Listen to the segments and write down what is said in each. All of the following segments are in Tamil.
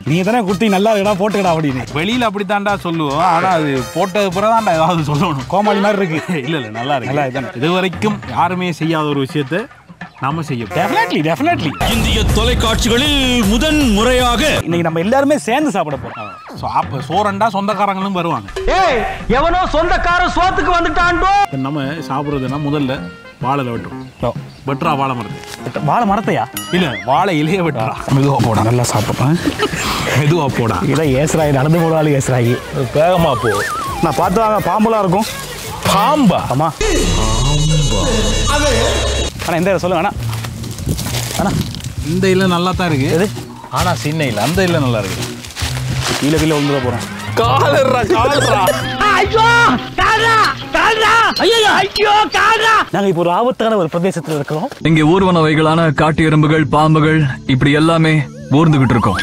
நீங்க தானே குத்தி நல்லா இருக்கடா போட்டுக்கடா அப்படின்னு வெளியில அப்படித்தான்டா சொல்லுவோம் ஆனா அது போட்டது பிறதான்டா ஏதாவது சொல்லணும் கோமாளி மாதிரி இருக்கு இல்ல இல்ல நல்லா இருக்கு நல்லா இதுதானே. இது வரைக்கும் யாருமே செய்யாத ஒரு விஷயத்த நாம செய்ய டெஃபினெட்லி டெஃபினெட்லி இந்திய தொலைக்காட்சிகளில் முதன் முறையாக இன்னைக்கு நம்ம எல்லாருமே சேர்ந்து சாப்பிட போறோம் சாப்ப சோரண்டா சொந்தக்காரங்களும் வருவாங்க ஏய் எவனோ சொந்தக்காரன் சோத்துக்கு வந்துட்டான்டோ இப்ப நம்ம சாப்பிடுறதுன்னா முதல்ல வாழை வெட்டுறோம் வெட்டுறா வாழை மரத்து வாழை மரத்தையா இல்ல வாழை இலைய வெட்டுறா மெதுவா போடா நல்லா சாப்பிட்றேன் மெதுவா போடா இதான் ஏசுறாயி நடந்து போடாலும் ஏசுறாயி வேகமா போ நான் பார்த்து வாங்க பாம்புலாம் இருக்கும் பாம்பா ஆமா அண்ணா எந்த இடம் சொல்லுங்க அண்ணா அண்ணா இந்த இல்ல நல்லா தான் இருக்கு எது? ஆனா சின்ன இல்ல அந்த இல்ல நல்லா இருக்கு கீழே கீழே விழுந்துட போறோம் காலர்ரா காலர்ரா ஐயோ காடா காடா ஐயோ ஐயோ காடா நாங்க இப்போ ஒரு ஆபத்தான ஒரு பிரதேசத்துல இருக்கிறோம் இங்க ஊர்வனவைகளான காட்டு எறும்புகள் பாம்புகள் இப்படி எல்லாமே ஊர்ந்துகிட்டு இருக்கோம்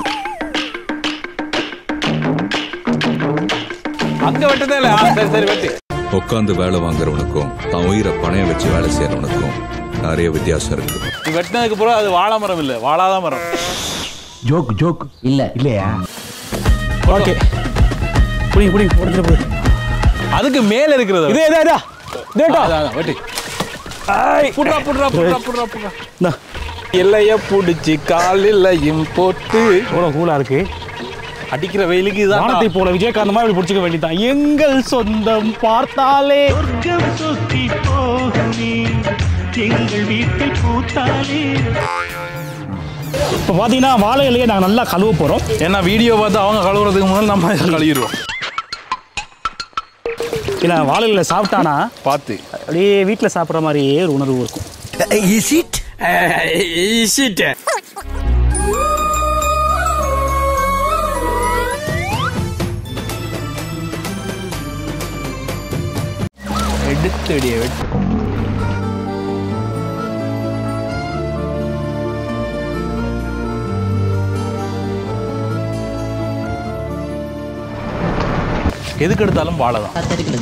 அங்க வெட்டதே இல்ல ஆ, சரி சரி வெட்டு உட்காந்து வேலை வாங்குறவனுக்கும் தான் உயிரை பணைய வச்சு வேலை செய்யறவனுக்கும் நிறைய வித்தியாசம் இருக்கு இது வெட்டினதுக்கு பிறகு அது வாழை மரம் இல்ல வாழாத மரம் ஜோக் ஜோக் இல்ல இல்லையா ஓகே புடி புடி உடஞ்சிட போகுது அதுக்கு மேல இருக்கிறது இதே இதே இதே இதேட்டா அதான், அதான், வெட்டு ஐய் புட்றா புட்றா புட்றா புட்றா புட்றா இந்தா எல்லைய புடிச்சு காலிலையும் போட்டு எவ்வளோ கூலா இருக்கு அடிக்கிற வெயிலுக்கு வானத்தை இதான் போல விஜயகாந்த் மாதிரி இப்படி பிடிச்சிக்க வேண்டியதான் எங்கள் சொந்தம் பார்த்தாலே இப்போ பார்த்தீங்கன்னா வாழை இலையை நாங்கள் நல்லா கழுவ போகிறோம் ஏன்னா வீடியோ பார்த்து அவங்க கழுவுறதுக்கு முதல்ல நம்ம இதை கழுவிடுவோம் இல்லை வாழை இலையில சாப்பிட்டானா பார்த்து அப்படியே வீட்டில் சாப்பிட்ற மாதிரியே ஒரு உணர்வு இருக்கும் எடுத்து அடியே வெட்டு எதுக்கு எடுத்தாலும் வாழை தான்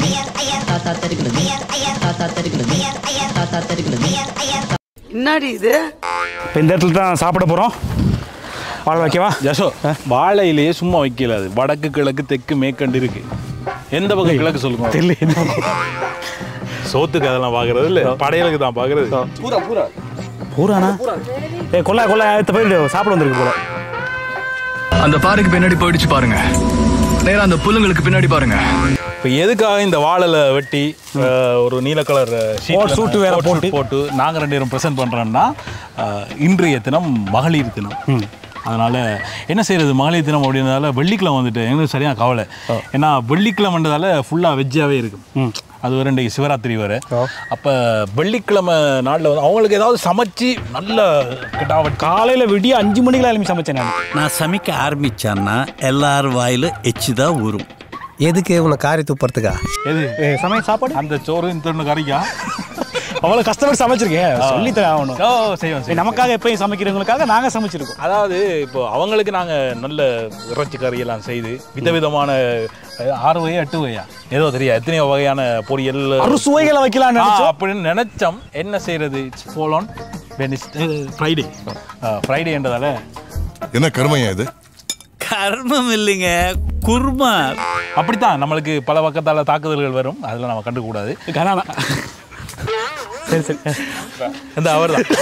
இப்போ இந்த இடத்துல தான் சாப்பிட போகிறோம் வாழை வைக்கவா ஜசோ வாழையிலேயே சும்மா வைக்கல அது வடக்கு கிழக்கு தெற்கு மேற்கண்டு இருக்கு எந்த பக்கம் கிழக்கு சொல்லுங்க தெரியல சோத்துக்கு அதெல்லாம் பாக்குறது இல்ல படையலுக்கு தான் பாக்குறது பூரானா ஏ கொள்ளா கொள்ளா எடுத்து போய் சாப்பிட வந்திருக்கு போல அந்த பாறைக்கு பின்னாடி போயிடுச்சு பாருங்க நேரா அந்த புல்லுங்களுக்கு பின்னாடி பாருங்க இப்போ எதுக்காக இந்த வாழல வெட்டி அஹ், ஒரு நீல கலர் Coat suit வேற போட்டு. போட்டு நாங்க ரெண்டு பேரும் ப்ரெசென்ட் பண்றோம்னா அஹ், இன்றைய தினம் மகளிர் தினம் அதனால என்ன செய்யறது மகளிர் தினம் அப்படின்றதால வெள்ளிக்கிழமை வந்துட்டு எங்களுக்கு சரியா கவலை ஏன்னா வெள்ளிக்கிழமைன்றதால ஃபுல்லா வெஜ்ஜாவே இருக்கும் அது வேற இன்றைக்கு சிவராத்திரி வேற அப்ப வெள்ளிக்கிழமை நாள்ல வந்து அவங்களுக்கு ஏதாவது சமைச்சு நல்ல கிட்டாவட் காலையில் விடிய அஞ்சு மணிக்கெல்லாம் எழுப்பி சமைச்சேன் நான் நான் சமைக்க ஆரம்பிச்சான்னா எல்லார் வாயில எச்சு தான் ஊறும் எதுக்கு உன்னை காரி துப்புறதுக்கா எது ஏ, சமையல் சாப்பாடு அந்த சோறு இந்த ஒன்று கறிக்கா அவ்வளோ கஷ்டப்பட்டு சமைச்சிருக்கேன் சொல்லித்தர ஆகணும் ஓ செய்வோம் ஏய், செய்வோம் நமக்காக எப்பயும் சமைக்கிறவங்களுக்காக நாங்கள் சமைச்சிருக்கோம் அதாவது இப்போ அவங்களுக்கு நாங்க நல்ல இறைச்சி கறி எல்லாம் செய்து விதவிதமான அஹ், ஆறு வகையா எட்டு வகையா ஏதோ தெரியா எத்தனையோ வகையான பொரியல் அறு சுவைகளை வைக்கலாம்னு ஆ, நினைச்சோம் அப்படின்னு நினைச்சோம் என்ன செய்யறது இட்ஸ் ஃபால் ஆன் ஃப்ரைடே ஃப்ரைடேன்றதால என்ன கருமையா இது கர்மம் இல்லைங்க குர்மா அப்படித்தான் நம்மளுக்கு பல பக்கத்தால தாக்குதல்கள் வரும் அதெல்லாம் நம்ம கண்டுக்கூடாது கனானா சரி சரி இந்த அவர் தான்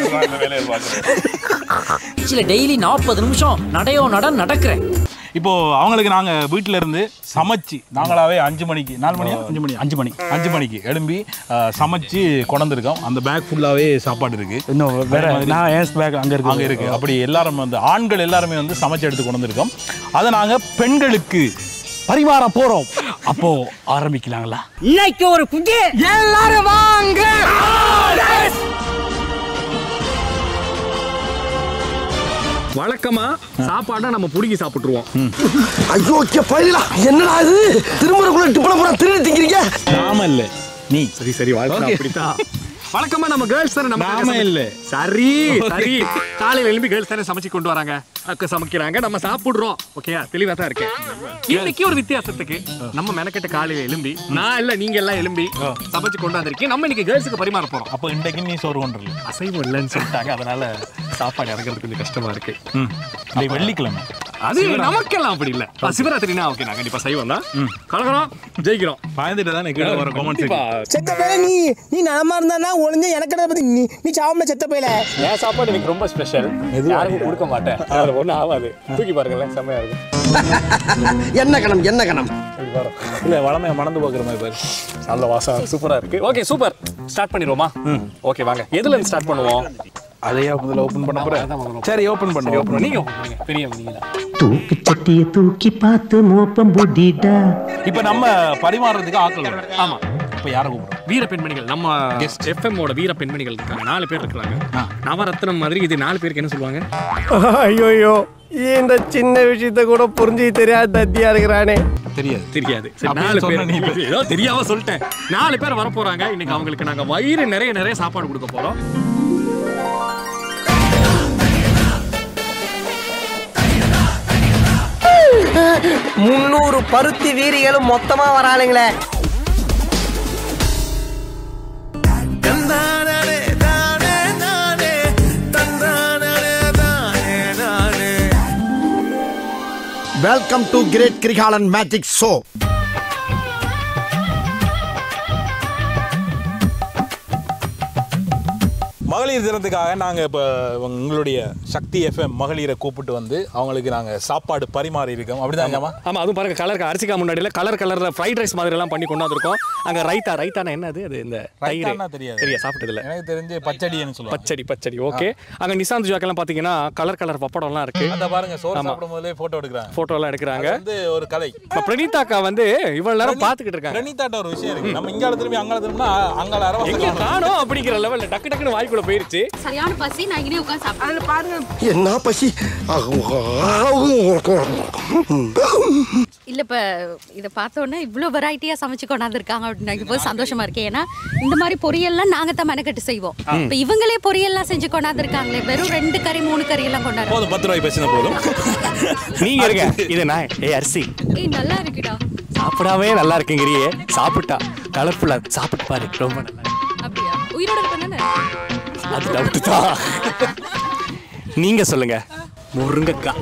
சில டெய்லி நாற்பது நிமிஷம் நடையோ நட நடக்கிறேன் இப்போ அவங்களுக்கு நாங்க வீட்ல இருந்து சமைச்சு நாங்களாவே அஞ்சு மணிக்கு நாலு மணியா அஞ்சு மணி அஞ்சு மணி அஞ்சு மணிக்கு எழும்பி அஹ், சமைச்சு கொண்டிருக்கோம் அந்த பேக் ஃபுல்லாவே சாப்பாடு இருக்கு இன்னும் வேற அதே மாதிரி நான் ஏன் பேக் அங்கே இருக்கு அங்க இருக்கு அப்படி எல்லாரும் வந்து ஆண்கள் எல்லாருமே வந்து சமைச்சு எடுத்து கொண்டு வந்திருக்கோம் அதை நாங்க பெண்களுக்கு பரிமாற போறோம் அப்போ ஆரம்பிக்கலாங்களா இன்னைக்கு ஒரு குட்டி எல்லாரும் வாங்க வழக்கமா சாப்பாடை நம்ம புடுங்கி சாப்பிட்டுருவோம் ஐயோ பயிலா என்னடா இது திருமுறைக்குள்ள டிப்பன போற திருடி திங்கிறீங்க நாம இல்ல நீ சரி சரி வாழ்க்கை அப்படித்தான் வழக்கமா நம்ம கேர்ள்ஸ் தானே நம்ம நாம இல்ல. சரி சரி காலையில எழுப்பி கேர்ள்ஸ் தானே சமைச்சு கொண்டு வராங்க அக்க சமைக்கிறாங்க நம்ம சாப்பிடுறோம் ஓகே தெளிவா தான் இருக்கேன் இன்னைக்கு ஒரு வித்தியாசத்துக்கு நம்ம மெனக்கெட்ட காலையில எழும்பி நான் இல்ல நீங்க எல்லாம் எழும்பி சமைச்சு கொண்டு வந்திருக்கீங்க நம்ம இன்னைக்கு கேர்ள்ஸுக்கு பரிமாற போறோம் அப்ப இன்றைக்கு நீ சோறு கொண்டு அசைவம் இல்லைன்னு சொல்லிட்டாங்க அதனால சாப்பாடு இறங்குறது கொஞ்சம் கஷ்டமா இருக்கு இன்னைக்கு வெள்ளிக்கிழமை அது நமக்கெல்லாம் அப்படி இல்ல ஆ, சிவராத்திரினா ஓகே நான் கண்டிப்பா செய்வோம் தான் கலக்கிறோம் ஜெயிக்கிறோம் பயந்துட்டு தானே கீழே வர கமெண்ட்ஸ் கண்டிப்பா செத்த பேல நீ நீ நலமா இருந்தா ஒளிஞ்ச எனக்கு என்ன பத்தி நீ நீ சாவம்ல செத்த பேல என் சாப்பாடு எனக்கு ரொம்ப ஸ்பெஷல் யாருக்கும் கொடுக்க மாட்டேன் அதில் ஒன்றும் ஆகாது தூக்கி பாருங்களேன் செம்மையா இருக்கும் என்ன கணம் என்ன கணம் இப்படி வரும் இல்லை வளமையை மணந்து பார்க்குற மாதிரி பாரு நல்ல வாசம் சூப்பரா இருக்கு ஓகே சூப்பர் ஸ்டார்ட் பண்ணிடுவோமா ஓகே வாங்க எதுல இருந்து ஸ்டார்ட் பண்ணுவோம் அதையா முதல்ல ஓப்பன் பண்ண போறேன் சரி ஓப்பன் பண்ணு ஓப்பன் நீங்க open பண்ணுங்க பெரிய நீங்க தான் தூக்கு சட்டிய தூக்கி பார்த்து மோப்பம் புட்டிட்டா இப்போ நம்ம பரிமாறுறதுக்கு ஆட்கள் வேணும். ஆமா இப்போ யாரை கூப்பிடுறோம் வீர பெண்மணிகள் நம்ம எஃப்எம் ஓட வீர பெண்மணிகள் இருக்காங்க நாலு பேர் இருக்காங்க நவரத்னம் மாதிரி இது நாலு பேருக்கு என்ன சொல்லுவாங்க ஐயோ இந்த சின்ன விஷயத்த கூட புரிஞ்சு தெரியாத தத்தியா இருக்கிறானே தெரியாது தெரியாது சரி, அப்படியே நாலு சொன்ன நீ பேர் ஏதோ தெரியாம சொல்லிட்டேன் நாலு பேர் வர போறாங்க இன்னைக்கு அவங்களுக்கு நாங்க வயிறு நிறைய நிறைய சாப்பாடு கொடுக்க போறோம் முன்னூறு பருத்தி வீரிகளும் மொத்தமா வராளுங்களே welcome to great Kirikalan magic show மகளிர் தினத்துக்காக நாங்கள் இப்போ உங்களுடைய சக்தி எஃப்எம் மகளிரை கூப்பிட்டு வந்து அவங்களுக்கு நாங்கள் சாப்பாடு பரிமாறி இருக்கோம் அப்படிதான் ஜாமா ஆமா அதுவும் பாருங்க கலர் அரிசிக்கா முன்னாடியில கலர் கலர்ல ஃப்ரைட் ரைஸ் மாதிரி எல்லாம் பண்ணி கொண்டு வந்திருக்கோம் அங்க ரைத்தா ரைத்தானா என்ன அது அது இந்த தயிர் ரைத்தானா தெரியாது. தெரியா சாப்பிட்டது இல்ல எனக்கு தெரிஞ்சு பச்சடின்னு சொல்லுவாங்க பச்சடி பச்சடி ஓகே அங்க நிசாந்த் ஜாக்கெல்லாம் பாத்தீங்கன்னா கலர் கலர் பப்படம்லாம் இருக்கு அந்த பாருங்க சோறு ஆமா. சாப்பிடும் போதே போட்டோ எடுக்கிறாங்க போட்டோ எல்லாம் எடுக்கிறாங்க அது வந்து ஒரு கலை இப்ப பிரணீதா அக்கா வந்து இவ்வளவு நேரம் பாத்துக்கிட்டு இருக்காங்க பிரணிதாட்ட ஒரு விஷயம் இருக்கு நம்ம இங்கால திரும்பி அங்கால திரும்பினா அங்கால எங்க அரவசம் காணோம் அப்படிங்கிற லெவல்ல டக்கு டக்குன்னு வாய்க்குள்ள போயிருச்சு சரியான பசி நான் இங்கே உட்காந்து சாப்பிடுறேன் பாருங்க என்ன பசி இல்ல இப்ப இத பார்த்த உடனே இவ்ளோ வெரைட்டியா சமைச்சு கொண்டாந்து இருக்காங்க அப்படின்னு நினைக்கும் போது சந்தோஷமா இருக்கு ஏன்னா இந்த மாதிரி பொரியல்லாம் நாங்க தான் மெனக்கட்டு செய்வோம் இப்ப இவங்களே பொரியல்லாம் செஞ்சு கொண்டாந்து இருக்காங்களே வெறும் ரெண்டு கறி மூணு கறி எல்லாம் கொண்டாடுறோம் போதும் பத்து ரூபாய் பேசினா போதும் நீங்க இருங்க இது நான் ஏய் அரிசி ஏய் நல்லா இருக்குடா சாப்பிடாமே நல்லா இருக்குங்கிறியே சாப்பிட்டா கலர்ஃபுல்லா சாப்பிட்டு பாரு ரொம்ப நல்லா இருக்கு. அப்படியா உயிரோட இருப்பேன் அது டவுட் தான் நீங்க சொல்லுங்க முருங்கக்காய்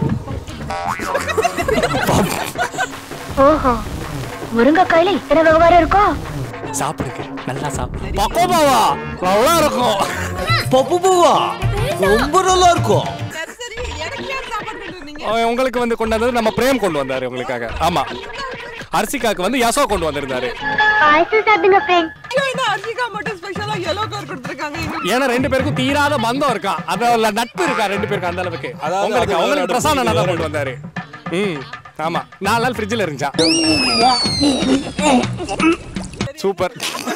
ஓஹோ முருங்கைக்காயில இத்தனை விவகாரம் இருக்கோ சாப்பிடுங்க நல்லா சாப்பிடு பக்கோபாவா நல்லா இருக்கும் பப்பு பூவா ரொம்ப நல்லா இருக்கும் அவன் உங்களுக்கு வந்து கொண்டு வந்தது நம்ம பிரேம் கொண்டு வந்தாரு உங்களுக்காக ஆமா அரிசிக்காக்கு வந்து யசோ கொண்டு வந்திருந்தாரு பாயசம் சாப்பிடுங்க ஃப்ரெண்ட் ஏன்னா ரெண்டு பேருக்கும் தீராத பந்தம் இருக்கா அத நட்பு இருக்கா ரெண்டு பேருக்கும் அந்த அளவுக்கு அதாவது உங்களுக்கு அது உங்களுக்கு வேற பிரசான அடுப்பு, தான் கொண்டு வந்தாரு ம் ஆமா நாலு நாள் ஃப்ரிட்ஜில் இருந்துச்சா சூப்பர்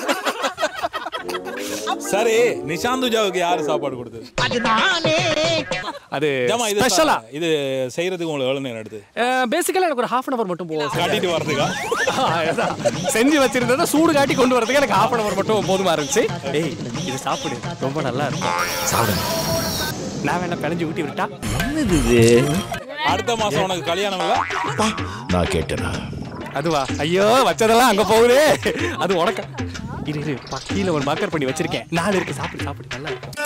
சரி நிஷாந்துஜாவுக்கு யாரு சாப்பாடு கொடுத்தது அது ஜாமா இது ஸ்பெஷலா இது செய்யறதுக்கு உங்களுக்கு எவ்வளவு நேரம் எடுத்து பேசிக்கலா எனக்கு ஒரு ஹாஃப் அன் அவர் மட்டும் போதும் காட்டிட்டு வரதுக்கா அதான். செஞ்சு வச்சிருந்ததை சூடு காட்டி கொண்டு வரதுக்கு எனக்கு ஹாஃப் அன் அவர் மட்டும் போதுமா இருந்துச்சு ஏய் இது சாப்பிடு ரொம்ப நல்லா இருக்கும் சாப்பிடு நான் வேணா பிணைஞ்சு ஊட்டி விட்டா அடுத்த மாசம் உனக்கு கல்யாணம் இல்ல நான் கேட்டேனா அதுவா ஐயோ வச்சதெல்லாம் அங்க போகுது அது உனக்கு இரு இரு கீழே ஒரு மார்க்கர் பண்ணி வச்சிருக்கேன் நாலு இருக்கு சாப்பிடு சாப்பிடு நல்லா இருக்கும்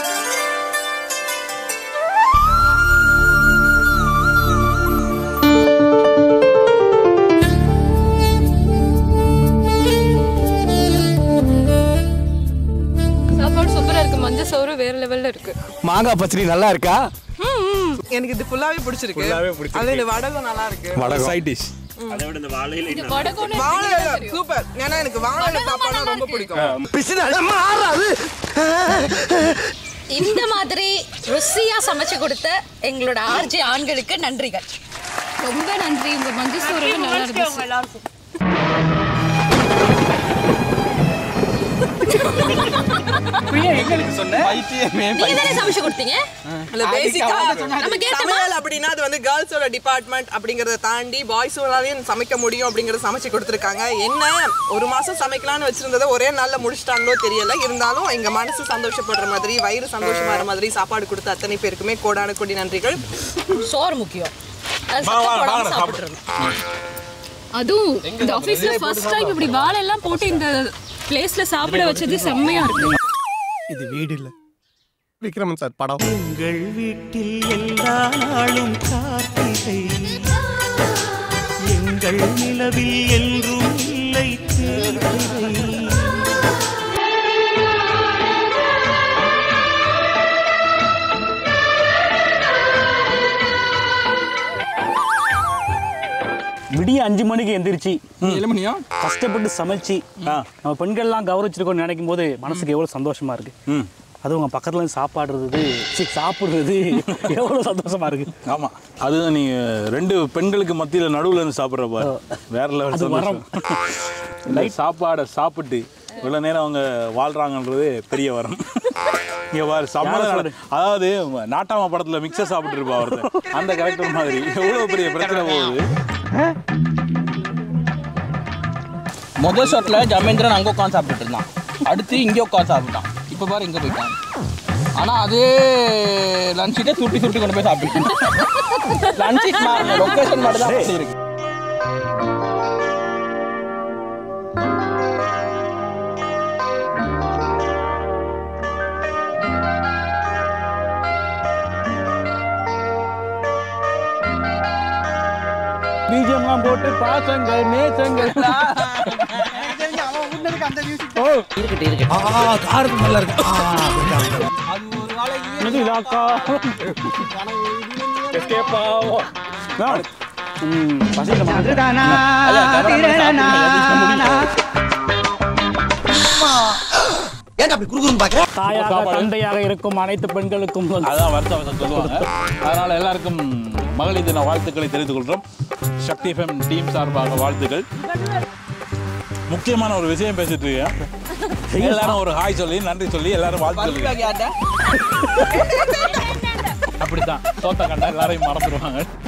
சாப்பாடு சூப்பரா இருக்கு மஞ்சள் சோறு வேற லெவல்ல இருக்கு மாங்காய் பச்சடி நல்லா இருக்கா எனக்கு இது ஃபுல்லாவே பிடிச்சிருக்கு ஃபுல்லாவே பிடிச்சிருக்கு. அது இந்த வடகம் நல்லா இருக்கு வடகம் சைட் டிஷ் வாழை சூப்பர் ஏன்னா எனக்கு வாழை சாப்பாடு ரொம்ப பிடிக்கும் மாறாது இந்த மாதிரி ருசியா சமைச்சு கொடுத்த எங்களோட ஆர்ஜி ஆண்களுக்கு நன்றிகள் ரொம்ப நன்றி உங்க மஞ்சள் சோறு நல்லா இருந்துச்சு எல்லாருக்கும் எங்களுக்கு சொன்ன நீங்க தானே சமைச்சு கொடுத்தீங்க இல்ல பேசிக்கா நம்ம கேட்டோமா? சமையல் அப்படின்னா அது வந்து கேர்ள்ஸோட டிபார்ட்மெண்ட் அப்படிங்கறத தாண்டி பாய்ஸோடாலையும் சமைக்க முடியும் அப்படிங்கறத சமைச்சு கொடுத்துருக்காங்க என்ன ஒரு மாசம் சமைக்கலாம்னு வச்சிருந்ததை ஒரே நாள்ல முடிச்சிட்டாங்களோ தெரியல இருந்தாலும் எங்க மனசு சந்தோஷப்படுற மாதிரி வயிறு சந்தோஷமாற மாதிரி சாப்பாடு கொடுத்த அத்தனை பேருக்குமே கோடான கோடி நன்றிகள் சோறு முக்கியம் அது வா, வா, சத்தம் போடாம வாங்க, சாப்பிட்டுறணும் அதுவும் இந்த ஆபீஸ்ல ஃபர்ஸ்ட் டைம் இப்படி வாழை எல்லாம் போட்டு இந்த பிளேஸ்ல சாப்பிட வச்சது செம்மையா இருக்கு இது வீடு இல்ல விக்ரமன் சார் படம் உங்கள் வீட்டில் எல்லா நாளும் கார்த்திகை நிலவில் என்றும் இல்லை தேவை விடிய அஞ்சு மணிக்கு எந்திரிச்சு ஏழு மணியா கஷ்டப்பட்டு சமைச்சு நம்ம பெண்கள்லாம் கௌரவிச்சிருக்கோம்னு நினைக்கும் போது மனசுக்கு எவ்வளவு சந்தோஷமா இருக்கு அது உங்க பக்கத்துல இருந்து சாப்பாடுறது சீ, சாப்பிடுறது எவ்வளவு சந்தோஷமா இருக்கு ஆமா அதுதான் நீங்க ரெண்டு பெண்களுக்கு மத்தியில நடுவுல இருந்து சாப்பிடுற பாரு வேற லெவல் அது வரம். சந்தோஷம் இந்த சாப்பாடை சாப்பிட்டு இவ்வளவு நேரம் அவங்க வாழ்றாங்கன்றது பெரிய வரம் இங்க பாரு சம்மதம் யாரை நட- அதாவது நாட்டாம படத்துல மிக்சர் சாப்பிட்டு இருப்பா ஒருத்தர் அந்த கரெக்டர் மாதிரி எவ்வளவு பெரிய பிரச்சனை போகுது முதல் ஷாட்ல ஜமேந்திரன் அங்கே உட்காந்து சாப்பிட்டுட்டு இருந்தான் அடுத்து இங்கே உட்காந்து சாப்பிட்டான் இப்போ பாரு இங்கே போயிட்டான் ஆனால் அதே லஞ்சிட்டே சுட்டி சுட்டி கொண்டு போய் சாப்பிட்டு லஞ்ச் லொக்கேஷன் மட்டும் தான் அப்படி இருக்கு பிஜிஎம்லாம் போட்டு பாசங்கள் நேசங்கள் ஓ இருக்கட்டும் இருக்கட்டும் காருக்கு நல்லா இருக்கு இது இதாக்கா எஸ்கேப் ஆகும் ம் பசிக்கிற ஏன்டா அப்படி குறுகுறுன்னு பாக்குற தாயாக தந்தையாக இருக்கும் அனைத்து பெண்களுக்கும் அதான் வருத்தம் சொல்லுவாங்க அதனால எல்லாருக்கும் மகளிர் தின வாழ்த்துக்களை தெரிவித்துக் கொள்கிறோம் சக்தி எஃப்எம் டீம் சார்பாக வாழ்த்துக்கள் முக்கியமான ஒரு விஷயம் பேசிட்டு இருக்கேன் எல்லாரும் ஒரு ஹாய் சொல்லி நன்றி சொல்லி எல்லாரும் வாழ்த்து சொல்லி அப்படித்தான் தோத்த கண்டா எல்லாரையும் மறந்துடுவாங்க